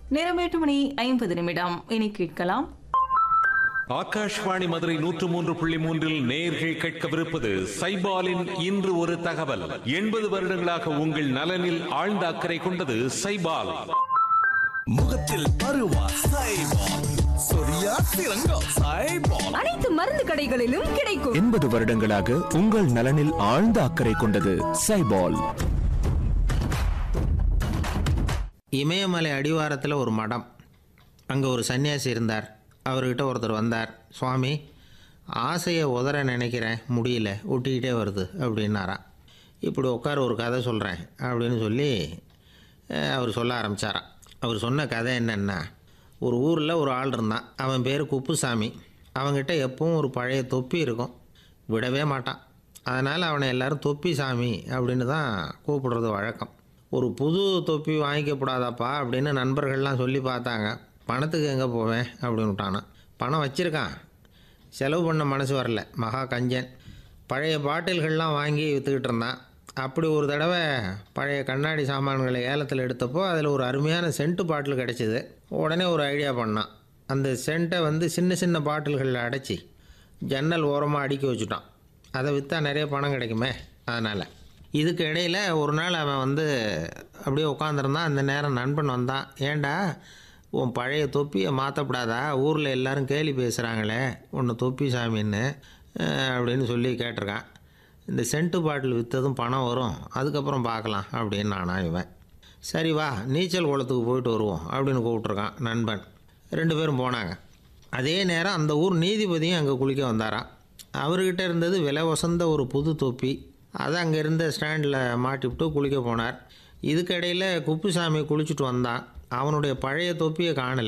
நேரம் எட்டு மணி ஐம்பது நிமிடம் இனி கேட்கலாம் ஆகாஷ்வாணி மதுரை நூற்று மூன்று புள்ளி மூன்றில் நேர்கள் கேட்கவிருப்பது சைபாலின் இன்று ஒரு தகவல் எண்பது வருடங்களாக உங்கள் நலனில் ஆழ்ந்த அக்கறை கொண்டது சைபால் முகத்தில் பருவா சைபால் சொரியா சிறங்கம் சைபால் அனைத்து மருந்து கடைகளிலும் கிடைக்கும் எண்பது வருடங்களாக உங்கள் நலனில் ஆழ்ந்த அக்கறை கொண்டது சைபால் இமயமலை அடிவாரத்தில் ஒரு மடம் அங்கே ஒரு சன்னியாசி இருந்தார் அவர்கிட்ட ஒருத்தர் வந்தார் சுவாமி ஆசையை உதற நினைக்கிறேன் முடியல ஒட்டிக்கிட்டே வருது அப்படின்னாராம் இப்படி உட்கார ஒரு கதை சொல்கிறேன் அப்படின்னு சொல்லி அஹ், அவர் சொல்ல ஆரம்பித்தாராம் அவர் சொன்ன கதை என்னென்னா ஒரு ஊரில் ஒரு ஆள் இருந்தான் அவன் பேர் குப்புசாமி அவன்கிட்ட எப்பவும் ஒரு பழைய தொப்பி இருக்கும் விடவே மாட்டான் அதனால் அவனை எல்லாரும் தொப்பி சாமி அப்படின்னு தான் கூப்பிடுறது வழக்கம் ஒரு புது தொப்பி வாங்கிக்கப்படாதாப்பா அப்படின்னு நண்பர்கள்லாம் சொல்லி பார்த்தாங்க பணத்துக்கு எங்கே போவேன் அப்படின்னு விட்டானான் பணம் வச்சுருக்கான் செலவு பண்ண மனசு வரல மகா கஞ்சன் பழைய பாட்டில்கள்லாம் வாங்கி விற்றுக்கிட்டு இருந்தான் அப்படி ஒரு தடவை பழைய கண்ணாடி சாமான்களை ஏலத்தில் எடுத்தப்போ அதில் ஒரு அருமையான சென்ட்டு பாட்டில் கிடச்சிது உடனே ஒரு ஐடியா பண்ணான் அந்த சென்ட்டை வந்து சின்ன சின்ன பாட்டில்களில் அடைச்சி ஜன்னல் ஓரமாக அடுக்கி வச்சுட்டான் அதை விற்றா நிறைய பணம் கிடைக்குமே அதனால் இதுக்கு இடையில் ஒரு நாள் அவன் வந்து அப்படியே உட்காந்துருந்தான் அந்த நேரம் நண்பன் வந்தான் ஏன்டா உன் பழைய தொப்பியை மாற்றப்படாதா ஊரில் எல்லாரும் கேலி பேசுகிறாங்களே உன்னை தொப்பி சாமின்னு அஹ், அப்படின்னு சொல்லி கேட்டிருக்கான் இந்த சென்ட்டு பாட்டில் விற்றதும் பணம் வரும் அதுக்கப்புறம் பார்க்கலாம் அப்படின்னு நானா இவன் சரி வா நீச்சல் குளத்துக்கு போயிட்டு வருவோம் அப்படின்னு கூப்பிட்ருக்கான் நண்பன் ரெண்டு பேரும் போனாங்க அதே நேரம் அந்த ஊர் நீதிபதியும் அங்கே குளிக்க வந்தாராம் அவர்கிட்ட இருந்தது விலை வசந்த ஒரு புது தொப்பி அதை அங்கே இருந்த ஸ்டாண்டில் மாட்டிவிட்டு குளிக்க போனார் இதுக்கிடையில் குப்புசாமி குளிச்சுட்டு வந்தான் அவனுடைய பழைய தொப்பியை காணல